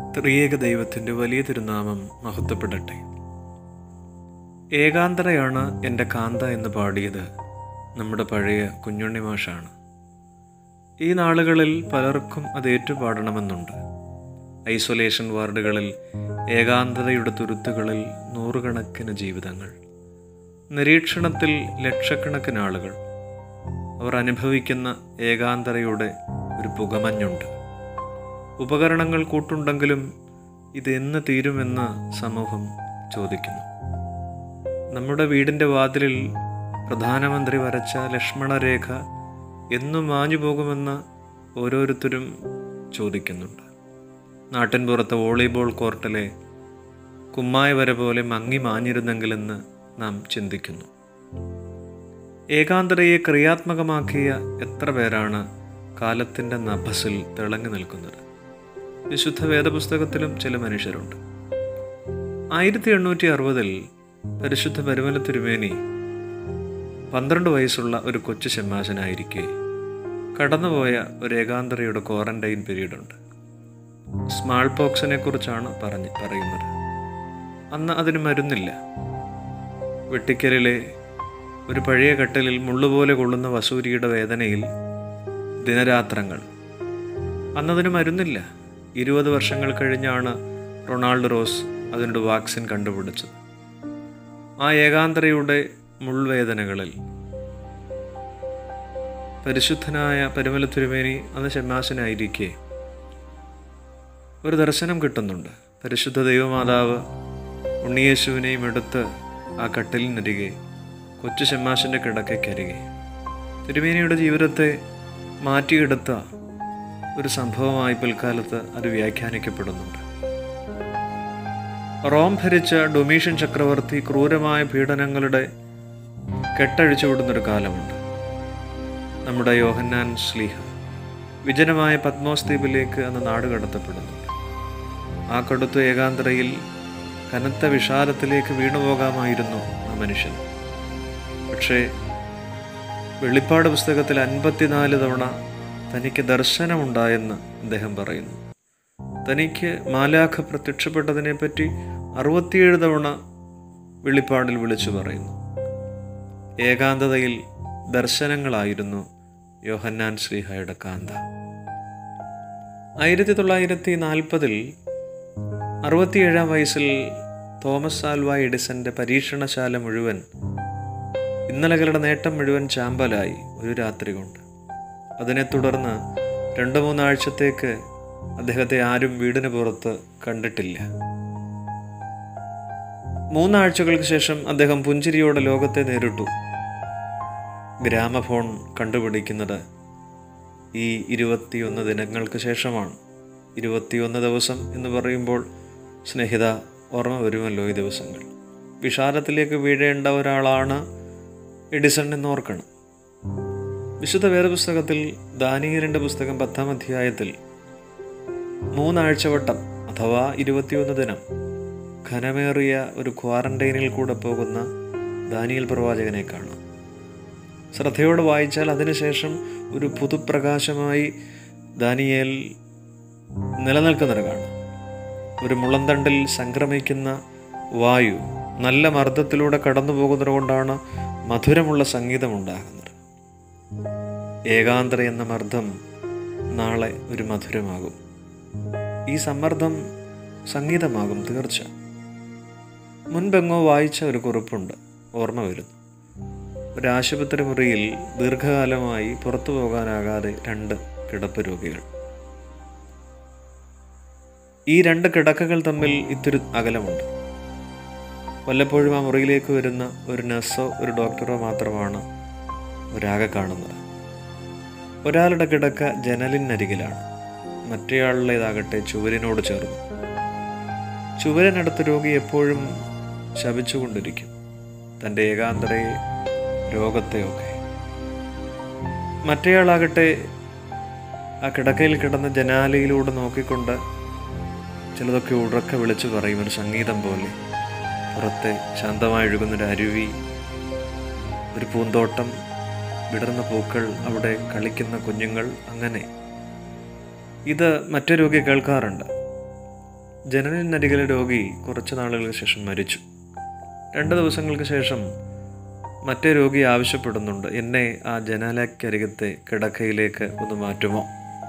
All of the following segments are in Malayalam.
ത്രിയേക ദൈവത്തിൻ്റെ വലിയ തിരുനാമം മഹത്വപ്പെടട്ടെ ഏകാന്തരയാണ് എൻ്റെ കാന്ത എന്ന് പാടിയത് നമ്മുടെ പഴയ കുഞ്ഞുണ്ണി മാഷാണ് ഈ നാളുകളിൽ പലർക്കും അത് ഏറ്റുപാടണമെന്നുണ്ട് ഐസൊലേഷൻ വാർഡുകളിൽ ഏകാന്തതയുടെ തുരുത്തുകളിൽ നൂറുകണക്കിന് ജീവിതങ്ങൾ നിരീക്ഷണത്തിൽ ലക്ഷക്കണക്കിന് ആളുകൾ അവർ അനുഭവിക്കുന്ന ഏകാന്തതയുടെ ഒരു പുകമഞ്ഞുണ്ട് ഉപകരണങ്ങൾ കൂട്ടുണ്ടെങ്കിലും ഇതെന്ന് തീരുമെന്ന് സമൂഹം ചോദിക്കുന്നു നമ്മുടെ വീടിൻ്റെ വാതിലിൽ പ്രധാനമന്ത്രി വരച്ച ലക്ഷ്മണരേഖ എന്നും മാഞ്ഞു പോകുമെന്ന് ഓരോരുത്തരും ചോദിക്കുന്നുണ്ട് നാട്ടിൻപുറത്തെ വോളിബോൾ കോർട്ടിലെ കുമ്മായ വര പോലെ മങ്ങി മാഞ്ഞിരുന്നെങ്കിലെന്ന് നാം ചിന്തിക്കുന്നു ഏകാന്തതയെ ക്രിയാത്മകമാക്കിയ എത്ര പേരാണ് കാലത്തിൻ്റെ നഭസിൽ തിളങ്ങി നിൽക്കുന്നത് വിശുദ്ധ വേദപുസ്തകത്തിലും ചില മനുഷ്യരുണ്ട് ആയിരത്തി എണ്ണൂറ്റി അറുപതിൽ പരിശുദ്ധ പരുമല തിരുമേനി പന്ത്രണ്ട് വയസ്സുള്ള ഒരു കൊച്ചു ചെമ്മാശനായിരിക്കെ കടന്നുപോയ ഒരു ഏകാന്തതയുടെ ക്വാറന്റൈൻ പീരീഡ് ഉണ്ട് സ്മാൾ പോക്സിനെ കുറിച്ചാണ് പറഞ്ഞ് പറയുന്നത് അന്ന് അതിന് മരുന്നില്ല വെട്ടിക്കലിലെ ഒരു പഴയ കട്ടലിൽ മുള്ളുപോലെ കൊള്ളുന്ന വസൂരിയുടെ വേദനയിൽ ദിനരാത്രങ്ങൾ അന്നതിന് മരുന്നില്ല ഇരുപത് വർഷങ്ങൾ കഴിഞ്ഞാണ് റൊണാൾഡ് റോസ് അതിനൊരു വാക്സിൻ കണ്ടുപിടിച്ചത് ആ ഏകാന്തരയുടെ മുൾവേദനകളിൽ പരിശുദ്ധനായ പരിമല തിരുമേനി അന്ന് ഷെമാശനായിരിക്കെ ഒരു ദർശനം കിട്ടുന്നുണ്ട് പരിശുദ്ധ ദൈവമാതാവ് ഉണ്ണിയേശുവിനെയും എടുത്ത് ആ കട്ടിലിനരികെ കൊച്ചു ഷെമാശൻ്റെ കിടക്കയ്ക്കരികെ തിരുമേനിയുടെ ജീവിതത്തെ മാറ്റിയെടുത്ത ഒരു സംഭവമായി പിൽക്കാലത്ത് അത് വ്യാഖ്യാനിക്കപ്പെടുന്നുണ്ട് റോം ഭരിച്ച ഡൊമീഷ്യൻ ചക്രവർത്തി ക്രൂരമായ പീഡനങ്ങളുടെ കെട്ടഴിച്ചു വിടുന്നൊരു കാലമുണ്ട് നമ്മുടെ യോഹന്നാൻ ശ്ലീഹ വിജനമായ പത്മോസ് ദ്വീപിലേക്ക് അന്ന് നാട് കടത്തപ്പെടുന്നുണ്ട് ആ കടുത്ത ഏകാന്തരയിൽ കനത്ത വിഷാദത്തിലേക്ക് വീണുപോകാമായിരുന്നു ആ മനുഷ്യൻ പക്ഷേ വെളിപ്പാട് പുസ്തകത്തിൽ അൻപത്തിനാല് തവണ തനിക്ക് ദർശനമുണ്ടായെന്ന് അദ്ദേഹം പറയുന്നു തനിക്ക് മാലാഖ പ്രത്യക്ഷപ്പെട്ടതിനെപ്പറ്റി അറുപത്തിയേഴ് തവണ വെളിപ്പാടിൽ വിളിച്ചു പറയുന്നു ഏകാന്തതയിൽ ദർശനങ്ങളായിരുന്നു യോഹന്നാൻ ശ്രീഹയുടെ കാന്ത ആയിരത്തി തൊള്ളായിരത്തി നാൽപ്പതിൽ അറുപത്തിയേഴാം വയസ്സിൽ തോമസ് ആൽവ എഡിസന്റെ പരീക്ഷണശാല മുഴുവൻ ഇന്നലകളുടെ നേട്ടം മുഴുവൻ ചാമ്പലായി ഒരു രാത്രി കൊണ്ട് അതിനെ തുടർന്ന് രണ്ട് മൂന്നാഴ്ചത്തേക്ക് അദ്ദേഹത്തെ ആരും വീടിന് പുറത്ത് കണ്ടിട്ടില്ല മൂന്നാഴ്ചകൾക്ക് ശേഷം അദ്ദേഹം പുഞ്ചിരിയോടെ ലോകത്തെ നേരിട്ടു ഗ്രാമഫോൺ കണ്ടുപിടിക്കുന്നത് ഈ ഇരുപത്തിയൊന്ന് ദിനങ്ങൾക്ക് ശേഷമാണ് ഇരുപത്തിയൊന്ന് ദിവസം എന്ന് പറയുമ്പോൾ സ്നേഹിത ഓർമ്മ വരുമല്ലോ ഈ ദിവസങ്ങൾ വിഷാദത്തിലേക്ക് വീഴേണ്ട ഒരാളാണ് എഡിസൺ എന്ന് ഓർക്കണം വിശുദ്ധ വേദപുസ്തകത്തിൽ ദാനിയലിൻ്റെ പുസ്തകം പത്താം അധ്യായത്തിൽ മൂന്നാഴ്ചവട്ടം അഥവാ ഇരുപത്തിയൊന്ന് ദിനം ഘനമേറിയ ഒരു ക്വാറന്റൈനിൽ കൂടെ പോകുന്ന ദാനിയൽ പ്രവാചകനെ കാണാം ശ്രദ്ധയോടെ വായിച്ചാൽ അതിനുശേഷം ഒരു പുതുപ്രകാശമായി ദാനിയേൽ നിലനിൽക്കുന്നത് കാണാം ഒരു മുളന്തണ്ടിൽ സംക്രമിക്കുന്ന വായു നല്ല മർദ്ദത്തിലൂടെ കടന്നു പോകുന്നത് കൊണ്ടാണ് മധുരമുള്ള സംഗീതം ഉണ്ടാകുന്നത് ഏകാന്തര എന്ന മർദ്ദം നാളെ ഒരു മധുരമാകും ഈ സമ്മർദ്ദം സംഗീതമാകും തീർച്ച മുൻപെങ്ങോ വായിച്ച ഒരു കുറിപ്പുണ്ട് ഓർമ്മ വരുന്നു ഒരു ആശുപത്രി മുറിയിൽ ദീർഘകാലമായി പുറത്തു പോകാനാകാതെ രണ്ട് കിടപ്പ് രോഗികൾ ഈ രണ്ട് കിടക്കകൾ തമ്മിൽ ഇത്തിരി അകലമുണ്ട് വല്ലപ്പോഴും ആ മുറിയിലേക്ക് വരുന്ന ഒരു നഴ്സോ ഒരു ഡോക്ടറോ മാത്രമാണ് ഒരാകെ കാണുന്നത് ഒരാളുടെ കിടക്ക ജനലിനരികിലാണ് മറ്റേയാളുടേതാകട്ടെ ചുവരിനോട് ചേർന്നു ചുവരിനടുത്ത രോഗി എപ്പോഴും ശപിച്ചുകൊണ്ടിരിക്കും തൻ്റെ ഏകാന്തരയെ രോഗത്തെയൊക്കെ മറ്റേയാളാകട്ടെ ആ കിടക്കയിൽ കിടന്ന ജനാലയിലൂടെ നോക്കിക്കൊണ്ട് ചിലതൊക്കെ ഉറക്കെ വിളിച്ചു പറയും ഒരു സംഗീതം പോലെ പുറത്തെ ശാന്തമായി ഒഴുകുന്നൊരു അരുവി ഒരു പൂന്തോട്ടം വിടർന്ന പൂക്കൾ അവിടെ കളിക്കുന്ന കുഞ്ഞുങ്ങൾ അങ്ങനെ ഇത് മറ്റൊരു രോഗി കേൾക്കാറുണ്ട് ജനലിനരികിലെ രോഗി കുറച്ച് നാളുകൾക്ക് ശേഷം മരിച്ചു രണ്ട് ദിവസങ്ങൾക്ക് ശേഷം മറ്റേ രോഗി ആവശ്യപ്പെടുന്നുണ്ട് എന്നെ ആ ജനാലയ്ക്കരികത്തെ കിടക്കയിലേക്ക് ഒന്ന് മാറ്റുമോ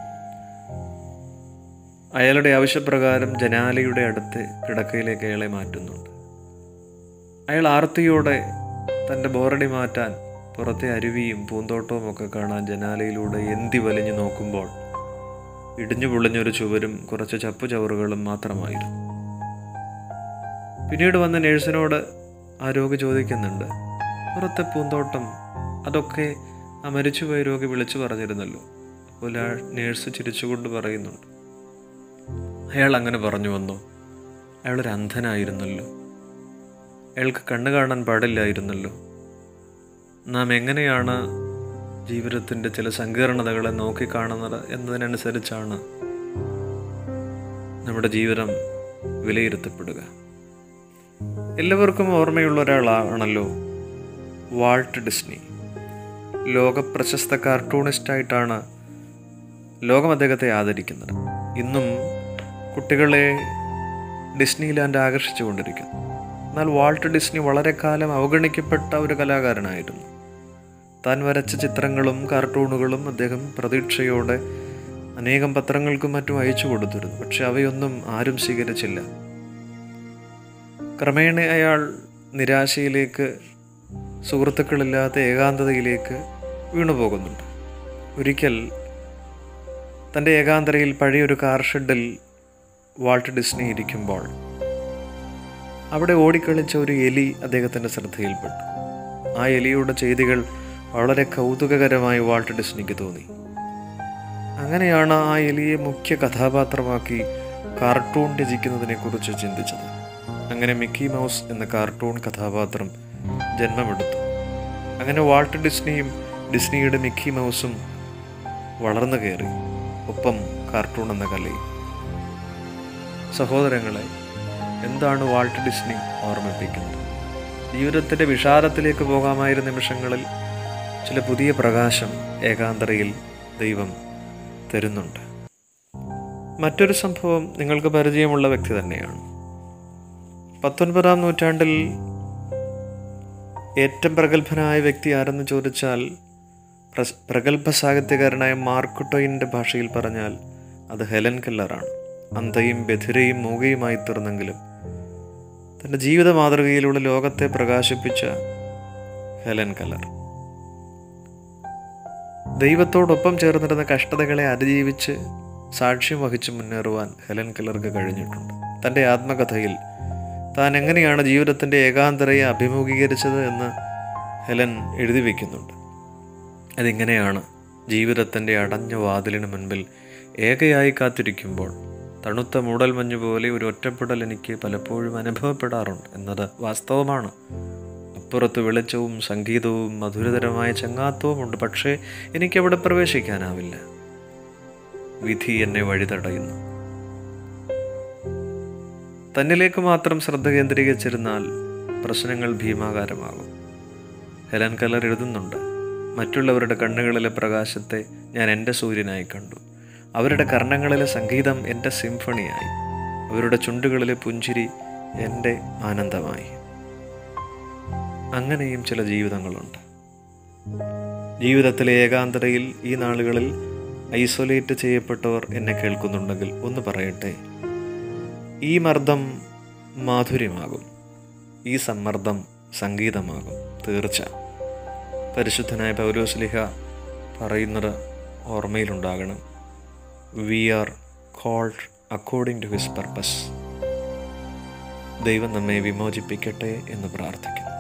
അയാളുടെ ആവശ്യപ്രകാരം ജനാലയുടെ അടുത്ത് കിടക്കയിലേക്ക് അയാളെ മാറ്റുന്നുണ്ട് അയാൾ ആർത്തിയോടെ തൻ്റെ ബോറടി മാറ്റാൻ പുറത്തെ അരുവിയും പൂന്തോട്ടവും ഒക്കെ കാണാൻ ജനാലയിലൂടെ എന്തി വലിഞ്ഞു നോക്കുമ്പോൾ ഇടിഞ്ഞു പൊളിഞ്ഞൊരു ചുവരും കുറച്ച് ചപ്പു ചവറുകളും മാത്രമായിരുന്നു പിന്നീട് വന്ന നേഴ്സിനോട് ആ രോഗി ചോദിക്കുന്നുണ്ട് പുറത്തെ പൂന്തോട്ടം അതൊക്കെ ആ മരിച്ചുപോയ രോഗി വിളിച്ചു പറഞ്ഞിരുന്നല്ലോ അപ്പോൾ ആ നേഴ്സ് ചിരിച്ചുകൊണ്ട് പറയുന്നുണ്ട് അയാൾ അങ്ങനെ പറഞ്ഞു വന്നു അയാളൊരു അന്ധനായിരുന്നല്ലോ അയാൾക്ക് കണ്ണു കാണാൻ പാടില്ലായിരുന്നല്ലോ നാം എങ്ങനെയാണ് ജീവിതത്തിൻ്റെ ചില സങ്കീർണതകളെ നോക്കിക്കാണുന്നത് എന്നതിനനുസരിച്ചാണ് നമ്മുടെ ജീവിതം വിലയിരുത്തപ്പെടുക എല്ലാവർക്കും ഓർമ്മയുള്ള ഒരാളാണല്ലോ വാൾട്ട് ഡിസ്നി ലോക പ്രശസ്ത കാർട്ടൂണിസ്റ്റായിട്ടാണ് ലോകം അദ്ദേഹത്തെ ആദരിക്കുന്നത് ഇന്നും കുട്ടികളെ ഡിസ്നി ലാൻഡ് ആകർഷിച്ചു കൊണ്ടിരിക്കുന്നു എന്നാൽ വാൾട്ട് ഡിസ്നി വളരെ കാലം അവഗണിക്കപ്പെട്ട ഒരു കലാകാരനായിരുന്നു താൻ വരച്ച ചിത്രങ്ങളും കാർട്ടൂണുകളും അദ്ദേഹം പ്രതീക്ഷയോടെ അനേകം പത്രങ്ങൾക്കും മറ്റും അയച്ചു കൊടുത്തിരുന്നു പക്ഷെ അവയൊന്നും ആരും സ്വീകരിച്ചില്ല ക്രമേണ അയാൾ നിരാശയിലേക്ക് സുഹൃത്തുക്കളില്ലാത്ത ഏകാന്തതയിലേക്ക് വീണുപോകുന്നുണ്ട് ഒരിക്കൽ തൻ്റെ ഏകാന്തതയിൽ പഴയൊരു കാർ ഷെഡിൽ വാൾട്ട് ഡിസ്നി ഇരിക്കുമ്പോൾ അവിടെ ഓടിക്കളിച്ച ഒരു എലി അദ്ദേഹത്തിൻ്റെ ശ്രദ്ധയിൽപ്പെട്ടു ആ എലിയുടെ ചെയ്തികൾ വളരെ കൗതുകകരമായി വാൾട്ട് ഡിസ്നിക്ക് തോന്നി അങ്ങനെയാണ് ആ എലിയെ മുഖ്യ കഥാപാത്രമാക്കി കാർട്ടൂൺ രചിക്കുന്നതിനെക്കുറിച്ച് ചിന്തിച്ചത് അങ്ങനെ മിക്കി മൗസ് എന്ന കാർട്ടൂൺ കഥാപാത്രം ജന്മമെടുത്തു അങ്ങനെ വാൾട്ട് ഡിസ്നിയും ഡിസ്നിയുടെ മിക്കി മൗസും വളർന്നു കയറി ഒപ്പം കാർട്ടൂൺ എന്ന കലയും സഹോദരങ്ങളെ എന്താണ് വാൾട്ട് ഡിസ്നി ഓർമ്മിപ്പിക്കുന്നത് ജീവിതത്തിൻ്റെ വിഷാദത്തിലേക്ക് പോകാമായിരുന്ന നിമിഷങ്ങളിൽ ചില പുതിയ പ്രകാശം ഏകാന്തതയിൽ ദൈവം തരുന്നുണ്ട് മറ്റൊരു സംഭവം നിങ്ങൾക്ക് പരിചയമുള്ള വ്യക്തി തന്നെയാണ് പത്തൊൻപതാം നൂറ്റാണ്ടിൽ ഏറ്റവും പ്രഗത്ഭനായ വ്യക്തി ആരെന്ന് ചോദിച്ചാൽ പ്രസ് പ്രഗത്ഭ സാഹിത്യകാരനായ മാർക്ക് ടോയിൻ്റെ ഭാഷയിൽ പറഞ്ഞാൽ അത് ഹെലൻ കെല്ലറാണ് അന്ധയും ബധിരയും മൂകയുമായി തീർന്നെങ്കിലും തൻ്റെ ജീവിത മാതൃകയിലൂടെ ലോകത്തെ പ്രകാശിപ്പിച്ച ഹെലൻ കല്ലർ ദൈവത്തോടൊപ്പം ചേർന്നിരുന്ന കഷ്ടതകളെ അതിജീവിച്ച് സാക്ഷ്യം വഹിച്ച് മുന്നേറുവാൻ ഹെലൻ കല്ലർക്ക് കഴിഞ്ഞിട്ടുണ്ട് തൻ്റെ ആത്മകഥയിൽ താൻ എങ്ങനെയാണ് ജീവിതത്തിൻ്റെ ഏകാന്തതയെ അഭിമുഖീകരിച്ചത് എന്ന് ഹെലൻ എഴുതി വയ്ക്കുന്നുണ്ട് അതിങ്ങനെയാണ് ജീവിതത്തിൻ്റെ അടഞ്ഞ വാതിലിന് മുൻപിൽ ഏകയായി കാത്തിരിക്കുമ്പോൾ തണുത്ത മൂടൽമഞ്ഞ് പോലെ ഒരു ഒറ്റപ്പെടൽ എനിക്ക് പലപ്പോഴും അനുഭവപ്പെടാറുണ്ട് എന്നത് വാസ്തവമാണ് അപ്പുറത്ത് വെളിച്ചവും സംഗീതവും മധുരതരമായ ചങ്ങാത്തവും ഉണ്ട് പക്ഷേ എനിക്കവിടെ പ്രവേശിക്കാനാവില്ല വിധി എന്നെ വഴിതടയുന്നു തന്നിലേക്ക് മാത്രം ശ്രദ്ധ കേന്ദ്രീകരിച്ചിരുന്നാൽ പ്രശ്നങ്ങൾ ഭീമാകാരമാകും ഹെലൻ കലർ എഴുതുന്നുണ്ട് മറ്റുള്ളവരുടെ കണ്ണുകളിലെ പ്രകാശത്തെ ഞാൻ എൻ്റെ സൂര്യനായി കണ്ടു അവരുടെ കർണങ്ങളിലെ സംഗീതം എൻ്റെ സിംഫണിയായി അവരുടെ ചുണ്ടുകളിലെ പുഞ്ചിരി എൻ്റെ ആനന്ദമായി അങ്ങനെയും ചില ജീവിതങ്ങളുണ്ട് ജീവിതത്തിലെ ഏകാന്തതയിൽ ഈ നാളുകളിൽ ഐസൊലേറ്റ് ചെയ്യപ്പെട്ടവർ എന്നെ കേൾക്കുന്നുണ്ടെങ്കിൽ ഒന്ന് പറയട്ടെ ഈ മർദ്ദം മാധുര്യമാകും ഈ സമ്മർദ്ദം സംഗീതമാകും തീർച്ച പരിശുദ്ധനായ പൗലോസ്ലിഹ പറയുന്നത് ഓർമ്മയിലുണ്ടാകണം we are called according to his purpose ദൈവം നമ്മെ വിമോചിപ്പിക്കട്ടെ എന്ന് പ്രാർത്ഥിക്കുന്നു